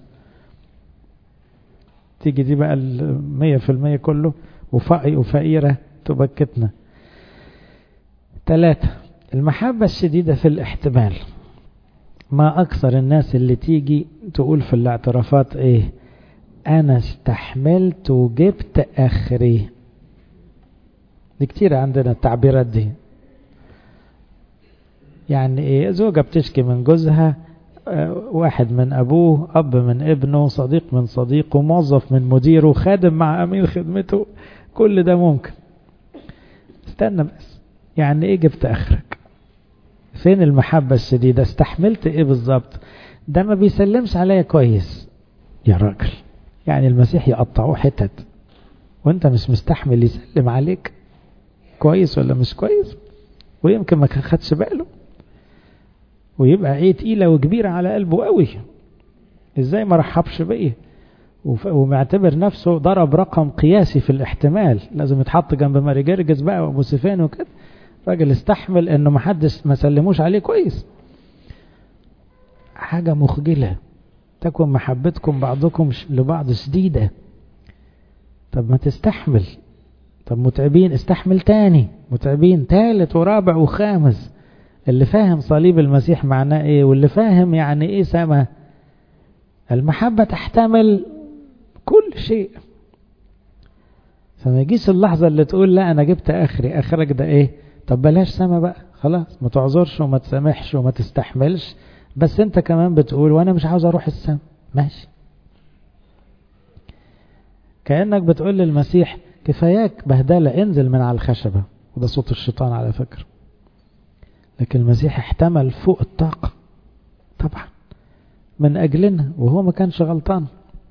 Speaker 1: تيجي دي بقى المية في المية كله وفقي وفقيرة تبكتنا ثلاثة المحبة الشديدة في الاحتمال ما أكثر الناس اللي تيجي تقول في الاعترافات ايه أنا استحملت وجبت آخري دي كتير عندنا التعبيرات دي يعني ايه زوجة بتشكي من جوزها واحد من أبوه أب من ابنه صديق من صديقه موظف من مديره خادم مع أمين خدمته كل ده ممكن استنى بس يعني ايه جبت آخرك فين المحبة الشديدة استحملت ايه بالظبط ده ما بيسلمش عليا كويس يا راجل يعني المسيح يقطعوه حتت وانت مش مستحمل يسلم عليك كويس ولا مش كويس ويمكن ما كان خدش باله ويبقى ايه تقيلة وكبيرة على قلبه قوي ازاي ما رحبش بيه ومعتبر نفسه ضرب رقم قياسي في الاحتمال لازم يتحط جنب ماري جرجس بقى وابو سفيان وكده راجل استحمل انه ما حدش ما سلموش عليه كويس حاجة مخجلة تكن محبتكم بعضكم لبعض شديدة طب ما تستحمل طب متعبين استحمل تاني متعبين تالت ورابع وخامس اللي فاهم صليب المسيح معناه ايه واللي فاهم يعني ايه سما المحبة تحتمل كل شيء فما يجيش اللحظة اللي تقول لا أنا جبت آخري آخرك ده إيه طب بلاش سما بقى خلاص ما تعذرش وما تسامحش وما تستحملش بس أنت كمان بتقول وأنا مش عاوز أروح السما ماشي كأنك بتقول للمسيح كفاياك بهدلة انزل من على الخشبة وده صوت الشيطان على فكرة لكن المسيح احتمل فوق الطاقة طبعا من أجلنا وهو ما كانش غلطان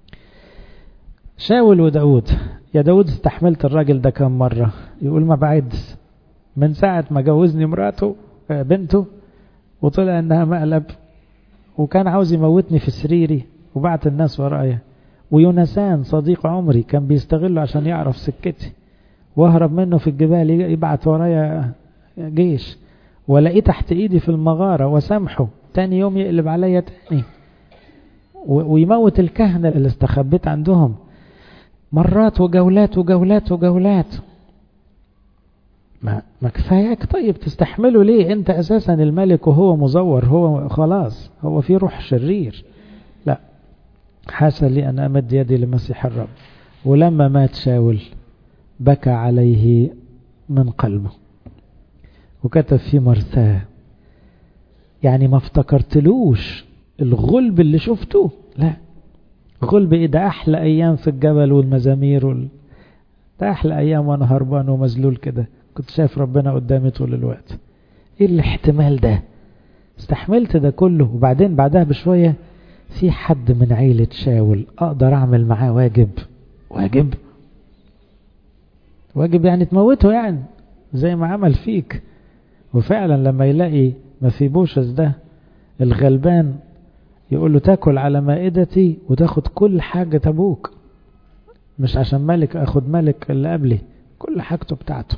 Speaker 1: شاول وداود يا داود استحملت الراجل ده كم مرة يقول ما بعدش من ساعة ما جوزني مراته بنته وطلع انها مقلب وكان عاوز يموتني في سريري وبعت الناس ورايا ويونسان صديق عمري كان بيستغله عشان يعرف سكتي واهرب منه في الجبال يبعت ورايا جيش والاقيه تحت ايدي في المغارة وسامحه تاني يوم يقلب عليا تاني ويموت الكهنة اللي استخبيت عندهم مرات وجولات وجولات وجولات ما ما كفاياك طيب تستحمله ليه انت اساسا الملك وهو مزور هو خلاص هو في روح شرير لا حاشا لي ان امد يدي لمسيح الرب ولما مات شاول بكى عليه من قلبه وكتب في مرثاه يعني ما افتكرتلوش الغلب اللي شفته لا غلب ايه ده احلى ايام في الجبل والمزامير وال... ده احلى ايام وانا هربان ومذلول كده كنت شايف ربنا قدامي طول الوقت ايه الاحتمال ده استحملت ده كله وبعدين بعدها بشوية في حد من عيلة شاول اقدر اعمل معاه واجب واجب واجب يعني تموته يعني زي ما عمل فيك وفعلا لما يلاقي ما في بوشس ده الغلبان يقول له تاكل على مائدتي وتاخد كل حاجة تبوك مش عشان ملك اخد ملك اللي قبلي كل حاجته بتاعته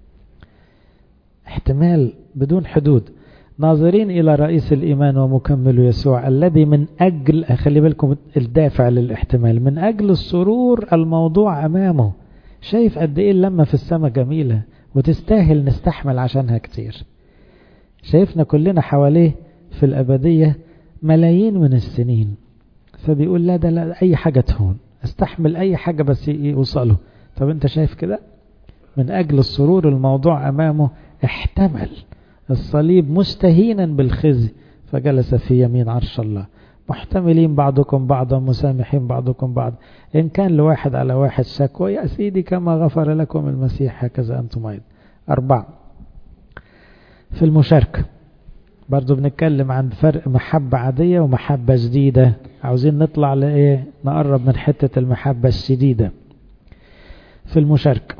Speaker 1: احتمال بدون حدود ناظرين إلى رئيس الإيمان ومكمل يسوع الذي من أجل خلي بالكم الدافع للاحتمال من أجل السرور الموضوع أمامه شايف قد إيه اللمة في السماء جميلة وتستاهل نستحمل عشانها كتير شايفنا كلنا حواليه في الأبدية ملايين من السنين فبيقول لا ده لا أي حاجة تهون استحمل أي حاجة بس يوصله طب أنت شايف كده من أجل السرور الموضوع أمامه احتمل الصليب مستهينا بالخزي فجلس في يمين عرش الله محتملين بعضكم بعضا مسامحين بعضكم بعض إن كان لواحد على واحد شكوى يا سيدي كما غفر لكم المسيح هكذا أنتم أيضا أربعة في المشاركة برضو بنتكلم عن فرق محبة عادية ومحبة جديدة عاوزين نطلع لإيه نقرب من حتة المحبة الشديدة في المشاركة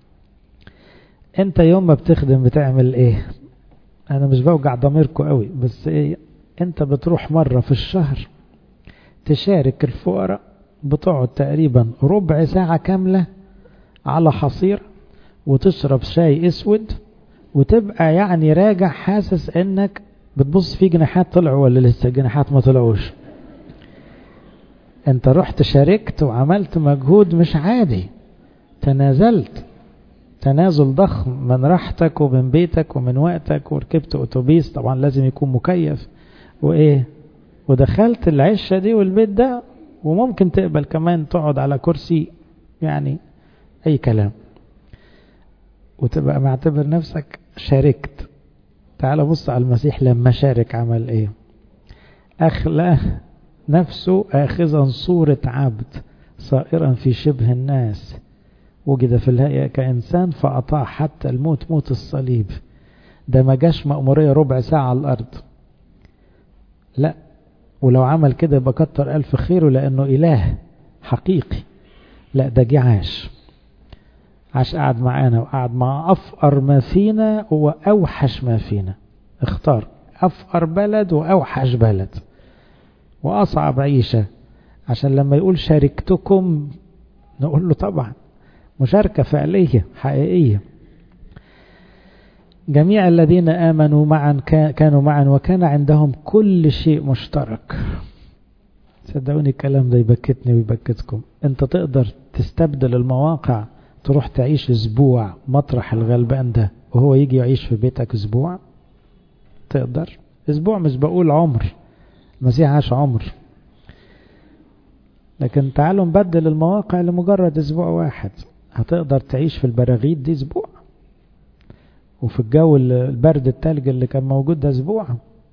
Speaker 1: انت يوم ما بتخدم بتعمل ايه انا مش بوجع ضميركم قوي بس ايه انت بتروح مرة في الشهر تشارك الفقراء بتقعد تقريبا ربع ساعة كاملة على حصير وتشرب شاي اسود وتبقى يعني راجع حاسس انك بتبص في جناحات طلعوا ولا لسه جناحات ما طلعوش انت رحت شاركت وعملت مجهود مش عادي تنازلت تنازل ضخم من راحتك ومن بيتك ومن وقتك وركبت اتوبيس طبعا لازم يكون مكيف وايه ودخلت العشة دي والبيت ده وممكن تقبل كمان تقعد على كرسي يعني اي كلام وتبقى معتبر نفسك شاركت تعال بص على المسيح لما شارك عمل ايه اخلى نفسه اخذا صورة عبد صائرا في شبه الناس وجد في الهيئة كإنسان فأطاع حتى الموت موت الصليب ده ما جاش مأمورية ربع ساعة على الأرض لا ولو عمل كده يبقى كتر ألف خيره لأنه إله حقيقي لا ده جه عاش عاش قعد معانا وقعد مع أفقر ما فينا وأوحش ما فينا اختار أفقر بلد وأوحش بلد وأصعب عيشة عشان لما يقول شاركتكم نقول له طبعا مشاركة فعلية حقيقية جميع الذين آمنوا معا كانوا معا وكان عندهم كل شيء مشترك صدقوني الكلام ده يبكتني ويبكتكم انت تقدر تستبدل المواقع تروح تعيش اسبوع مطرح الغلبان ده وهو يجي يعيش في بيتك اسبوع تقدر اسبوع مش بقول عمر المسيح عاش عمر لكن تعالوا نبدل المواقع لمجرد اسبوع واحد هتقدر تعيش في البراغيث دي اسبوع وفي الجو البرد التلج اللي كان موجود ده اسبوع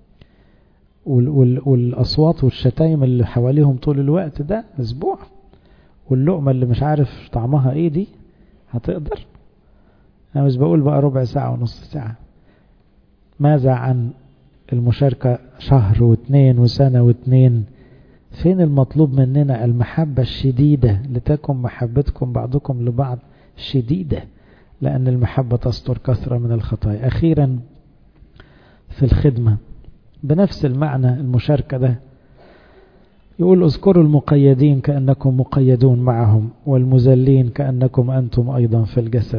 Speaker 1: والاصوات والشتايم اللي حواليهم طول الوقت ده اسبوع واللقمه اللي مش عارف طعمها ايه دي هتقدر انا مش بقول بقى ربع ساعه ونص ساعه ماذا عن المشاركه شهر واثنين وسنه واثنين فين المطلوب مننا المحبه الشديده لتكن محبتكم بعضكم لبعض شديده لأن المحبة تستر كثرة من الخطايا أخيرا في الخدمة بنفس المعنى المشاركة ده يقول اذكروا المقيدين كأنكم مقيدون معهم والمذلين كأنكم أنتم أيضا في الجسد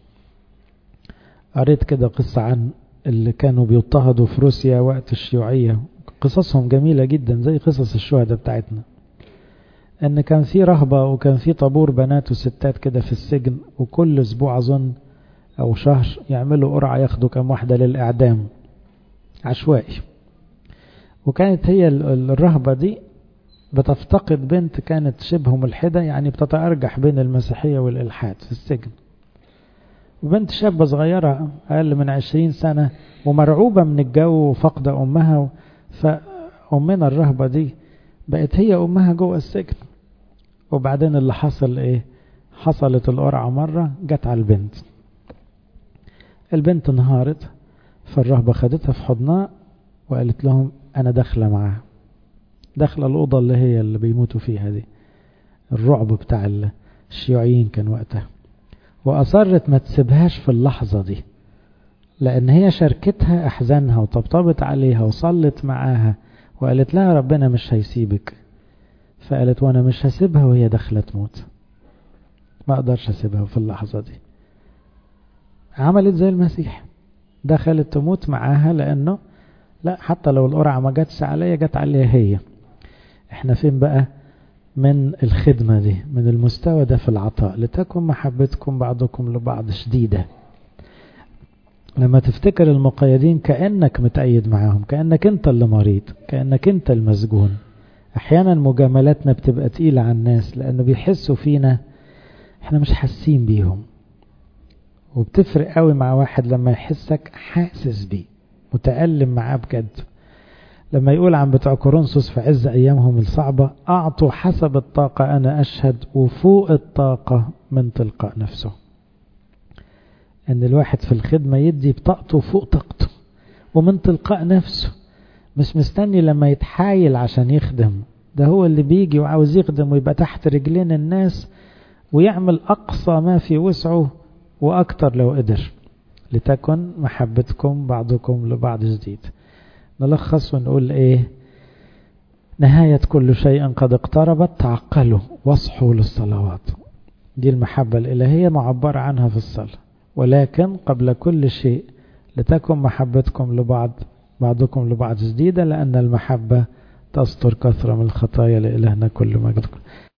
Speaker 1: قريت كده قصة عن اللي كانوا بيضطهدوا في روسيا وقت الشيوعية قصصهم جميلة جدا زي قصص الشهداء بتاعتنا ان كان في رهبة وكان في طابور بنات وستات كده في السجن وكل اسبوع اظن او شهر يعملوا قرعة ياخدوا كام واحدة للاعدام عشوائي وكانت هي الرهبة دي بتفتقد بنت كانت شبه ملحدة يعني بتتأرجح بين المسيحية والإلحاد في السجن وبنت شابة صغيرة أقل من عشرين سنة ومرعوبة من الجو وفقد أمها فأمنا الرهبة دي بقت هي أمها جوه السجن وبعدين اللي حصل إيه حصلت القرعة مرة جت على البنت البنت انهارت فالرهبة خدتها في حضنها وقالت لهم أنا داخلة معاها داخلة الأوضة اللي هي اللي بيموتوا فيها دي الرعب بتاع الشيوعيين كان وقتها وأصرت ما تسيبهاش في اللحظة دي لأن هي شاركتها أحزانها وطبطبت عليها وصلت معاها وقالت لها ربنا مش هيسيبك فقالت وانا مش هسيبها وهي داخله تموت ما اقدرش اسيبها في اللحظه دي عملت زي المسيح دخلت تموت معاها لانه لا حتى لو القرعه ما جاتش عليا جت عليها هي احنا فين بقى من الخدمة دي من المستوى ده في العطاء لتكن محبتكم بعضكم لبعض شديدة لما تفتكر المقيدين كأنك متأيد معاهم كأنك انت اللي مريض كأنك انت المسجون احيانا مجاملاتنا بتبقى تقيلة على الناس لانه بيحسوا فينا احنا مش حاسين بيهم وبتفرق قوي مع واحد لما يحسك حاسس بيه متألم معاه بجد لما يقول عن بتوع كورنثوس في عز ايامهم الصعبة اعطوا حسب الطاقة انا اشهد وفوق الطاقة من تلقاء نفسه ان الواحد في الخدمة يدي بطاقته فوق طاقته ومن تلقاء نفسه مش مستني لما يتحايل عشان يخدم ده هو اللي بيجي وعاوز يخدم ويبقى تحت رجلين الناس ويعمل أقصى ما في وسعه وأكتر لو قدر لتكن محبتكم بعضكم لبعض جديد نلخص ونقول إيه نهاية كل شيء قد اقتربت تعقلوا واصحوا للصلوات دي المحبة الإلهية معبر عنها في الصلاة ولكن قبل كل شيء لتكن محبتكم لبعض بعضكم لبعض جديدة لأن المحبة تستر كثرة من الخطايا لإلهنا كل مجد